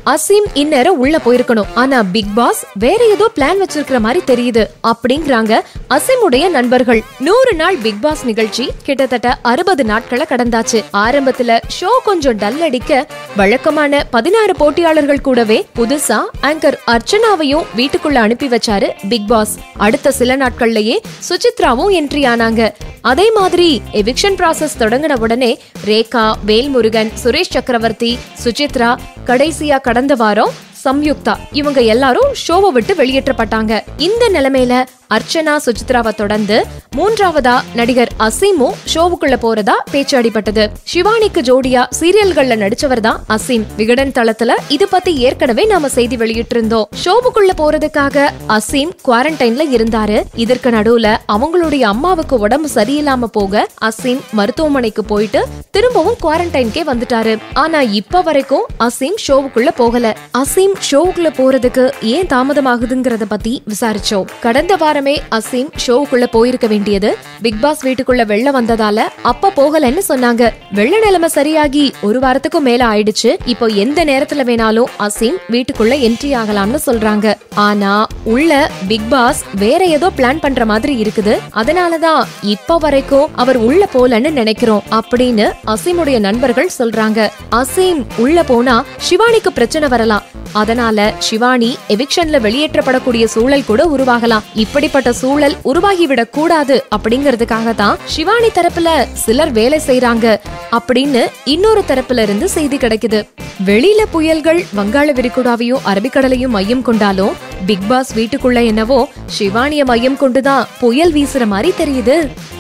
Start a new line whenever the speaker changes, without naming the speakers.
அசீம் இந்நேரம் உள்ள போயிருக்கணும் ஆனா பிக் பாஸ் வேற ஏதோ பிளான் வச்சிருக்கிற மாதிரி தெரியுது அப்படிங்கிறாங்க அசீமுடைய நண்பர்கள் நூறு நாள் பிக் பாஸ் நிகழ்ச்சி கிட்டத்தட்ட அறுபது நாட்களை கடந்தாச்சு ஆரம்பத்துல ஷோ கொஞ்சம் டல் அடிக்க வழக்கமான பதினாறு போட்டியாளர்கள் கூடவே புதுசா ஆங்கர் அர்ச்சனாவையும் வீட்டுக்குள்ள அனுப்பி வச்சாரு பிக் பாஸ் அடுத்த சில நாட்கள்லயே சுசித்ராவும் என்ட்ரி ஆனாங்க அதே மாதிரி எவிக்ஷன் ப்ராசஸ் தொடங்கின உடனே ரேகா வேல்முருகன் சுரேஷ் சக்கரவர்த்தி சுசித்ரா கடைசியா கடந்த வாரம் சம்யுக்தா இவங்க எல்லாரும் ஷோவை விட்டு வெளியேற்றப்பட்டாங்க இந்த நிலைமையில அர்ச்சனா சுசித்ராவை தொடர்ந்து மூன்றாவதா நடிகர் அசீமும் ஷோவுக்குள்ள போறதா பேச்சு அடிபட்டது சிவானிக்கு ஜோடியா சீரியல்கள்ல நடிச்சவர் தான் அசீம் விகடன் தளத்துல இது பத்தி ஏற்கனவே நாம செய்தி வெளியிட்டிருந்தோம் ஷோவுக்குள்ள போறதுக்காக அசீம் குவாரண்டைன்ல இருந்தாரு இதற்கு நடுவுல அவங்களுடைய அம்மாவுக்கு உடம்பு சரியில்லாம போக அசீம் மருத்துவமனைக்கு போயிட்டு திரும்பவும் குவாரண்டைன்கே வந்துட்டாரு ஆனா இப்ப வரைக்கும் அசீம் ஷோவுக்குள்ள போகல அசீம் ஷோவுக்குள்ள போறதுக்கு ஏன் தாமதமாகுதுங்கிறத பத்தி விசாரிச்சோம் கடந்த வாரமே அசீம் ஷோவுக்குள்ள போயிருக்க வேண்டியது பிக் பாஸ் வீட்டுக்குள்ள வெள்ள வந்ததால அப்ப போகலன்னு சொன்னாங்க வெள்ள நிலைமை சரியாகி ஒரு வாரத்துக்கும் மேல ஆயிடுச்சு இப்போ எந்த நேரத்துல வேணாலும் அசீம் வீட்டுக்குள்ள என்ட்ரி ஆகலாம்னு சொல்றாங்க ஆனா உள்ள பிக் பாஸ் வேற ஏதோ பிளான் பண்ற மாதிரி இருக்குது அதனாலதான் இப்ப வரைக்கும் அவர் உள்ள போலன்னு நினைக்கிறோம் அப்படின்னு அசீமுடைய நண்பர்கள் சொல்றாங்க அசீம் உள்ள போனா சிவானிக்கு பிரச்சனை வரலாம் அதனால சிவானி எவிக்ஷன்ல வெளியேற்றப்படக்கூடிய சூழல் கூட உருவாகலாம் இப்படிப்பட்ட சூழல் உருவாகிவிடக் கூடாது அப்படிங்கறதுக்காக தான் சிவானி தரப்புல சிலர் வேலை செய்றாங்க அப்படின்னு இன்னொரு தரப்புல இருந்து செய்தி கிடைக்குது வெளியில புயல்கள் வங்காள விரிகுடாவையும் அரபிக்கடலையும் மையம் கொண்டாலும் பிக் பாஸ் வீட்டுக்குள்ள என்னவோ சிவானிய மையம் கொண்டுதான் புயல் வீசுற மாதிரி தெரியுது